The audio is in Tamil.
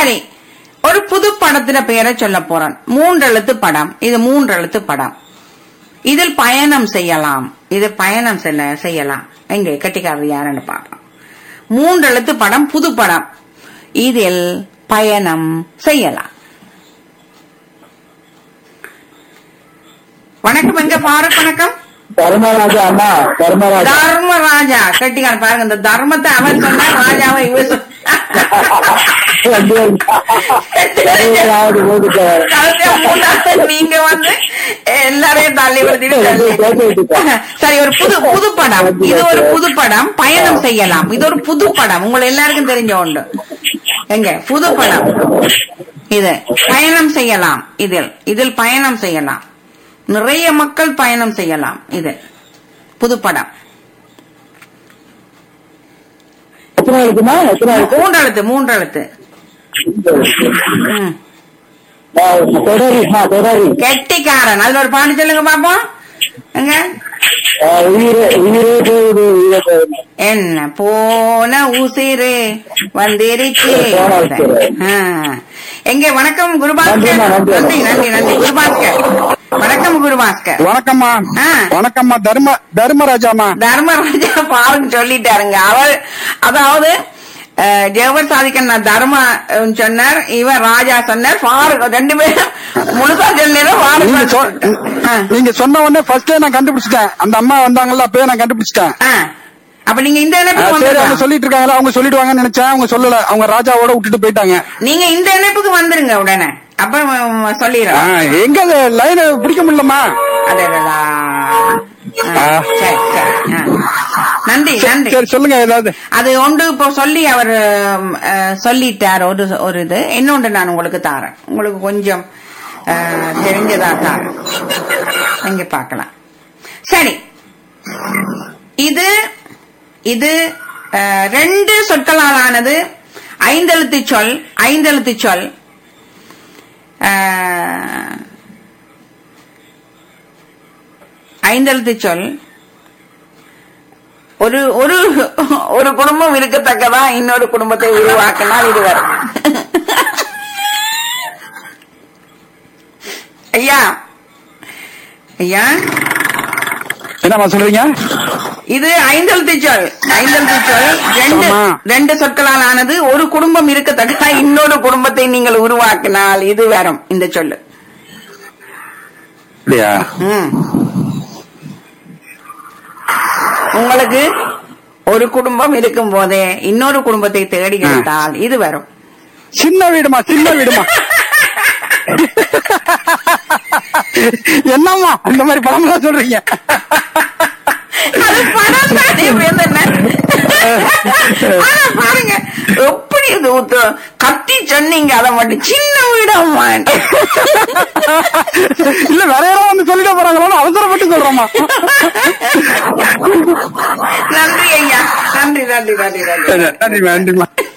சரி ஒரு புது படத்துல பேரை சொல்ல போறேன் மூன்றெழுத்து படம் இது மூன்றெழுத்து படம் இதில் பயணம் செய்யலாம் இது பயணம் செல்ல செய்யலாம் எங்க கட்டிக்காரர் யாருன்னு பார்க்கலாம் மூன்றெழுத்து படம் புது படம் இதில் பயணம் செய்யலாம் வணக்கம் எங்க பாருக் வணக்கம் தர்மராஜா அண்ணா தர்மராஜா தர்மராஜா கட்டிக்காரன் பாருங்க இந்த தர்மத்தை அவன் சொன்னா ராஜாவை இவர் சொன்னா. யாராவது ஓடிட்டார் கடைசியா மூணாவது நீங்க வந்து எல்லாரையும் தள்ளி விடுத்திட்டு கேட்டு விட்டுட்டேன். சரி ஒரு புது புது படம் இது ஒரு புது படம் பயணம் செய்யலாம் இது ஒரு புது படம் உங்களை எல்லாருக்கும் தெரிஞ்ச உண்டு எங்க புது படம் இது பயணம் செய்யலாம் இதில் இதில் பயணம் செய்யலாம் நிறைய மக்கள் பயணம் செய்யலாம் இது புது படம் எத்தனை இருக்குமா எத்தனை இருக்கு மூன்றெழுத்து மூன்றெழுத்து ம். தொடரி ஆ, தொடரி கெட்டிக்காரன் அதுல ஒரு பாட்டு சொல்லுங்க பாப்போம் எங்க ஆ, உயிரே உயிரே போகுது உயிரே போகுது என்ன போன உசிறு வந்திருச்சு போன உசிரு. ஆ. எங்க வணக்கம் குருபாஸ்கர் நன்றிம்மா, நன்றி. நன்றி நன்றி நன்றி குருபாஸ்கர் வணக்கம் குருபாஸ்கர் வணக்கம்மா ஆ. வணக்கம்மா தர்ம தர்மராஜாமா தர்மராஜா பாருங்க சொல்லிட்டாருங்க அவர் அதாவது அஹ், ஜெகவர் சாதிக்கன் நான் தர்ம அஹ், சொன்னார் இவன் ராஜா சொன்னார் பாருங்க ரெண்டு பேரும் முழுசா சொன்னேன் நீங்க சொ- பாருங்க நீங்க சொன்ன உடனே ஃபர்ஸ்டே நான் கண்டுபிடிச்சிட்டேன் அந்த அம்மா வந்தாங்கல்ல அப்பவே நான் கண்டுபிடிச்சிட்டேன் ஆ. அப்ப நீங்க இந்த ஆ, இணைப்புக்கு சரி அவங்க வந்துடலாம் சொல்லிட்டு இருக்காங்களா அவங்க சொல்லிடுவாங்கன்னு நினைச்சேன் அவங்க சொல்லல அவங்க ராஜாவோட விட்டுட்டு போயிட்டாங்க நீங்க இந்த இணைப்புக்கு வந்துருங்க உடனே அப்ப ஆ, சொல்லிடுறோம் எங்க லைன் பிடிக்க முடியலமா அடடடா. ஆ, ஆ. சரி சரி ஆ. நன்றி நன்றி சரி சொல்லுங்க ஏதாவது அது ஒன்று இப்போ சொல்லி அவர் அஹ், சொல்லிட்டார் ஒரு ஒரு இது இன்னொன்று நான் உங்களுக்கு தாரேன் உங்களுக்கு கொஞ்சம் அஹ், தெரிஞ்சதா தாரேன் இங்க பார்க்கலாம் சரி இது இது அஹ், ரெண்டு சொற்களால் ஆனது ஐந்தெழுத்து சொல் ஐந்தெழுத்து சொல் அஹ், ஐந்தெழுத்து சொல் ஒரு ஒரு ஒரு குடும்பம் இருக்கத்தக்கதா இன்னொரு குடும்பத்தை உருவாக்கினால் இது வரும் ஐயா ஐயா என்னம்மா சொல்றீங்க இது ஐந்தெழுத்து சொல் ஐந்தெழுத்து சொல் ரெண்டு ஆமா. ரெண்டு சொற்களால் ஆனது ஒரு குடும்பம் இருக்கத்தக்கதா இன்னொரு குடும்பத்தை நீங்கள் உருவாக்கினால் இது வரும் இந்த சொல்லு இல்லையா ம். உங்களுக்கு ஒரு குடும்பம் இருக்கும் போதே இன்னொரு குடும்பத்தை தேடி எடுத்தால் இது வரும் சின்ன வீடுமா சின்ன வீடுமா என்னம்மா இந்த மாதிரி படம்லாம் சொல்றீங்க அது படம் தானே வேறு என்ன? ஆனா பாருங்க எப்படி இது ஊத்து- கத்தி சொன்னீங்க அதை மட்டும் சின்ன வீடம்மா இல்ல வேற யாராவது வந்து சொல்லிட போறாங்களோ அவசரப்பட்டு சொல்றோமா நன்றி ஐயா நன்றி நன்றி நன்றி நன்றி நன்றிமா நன்றிமா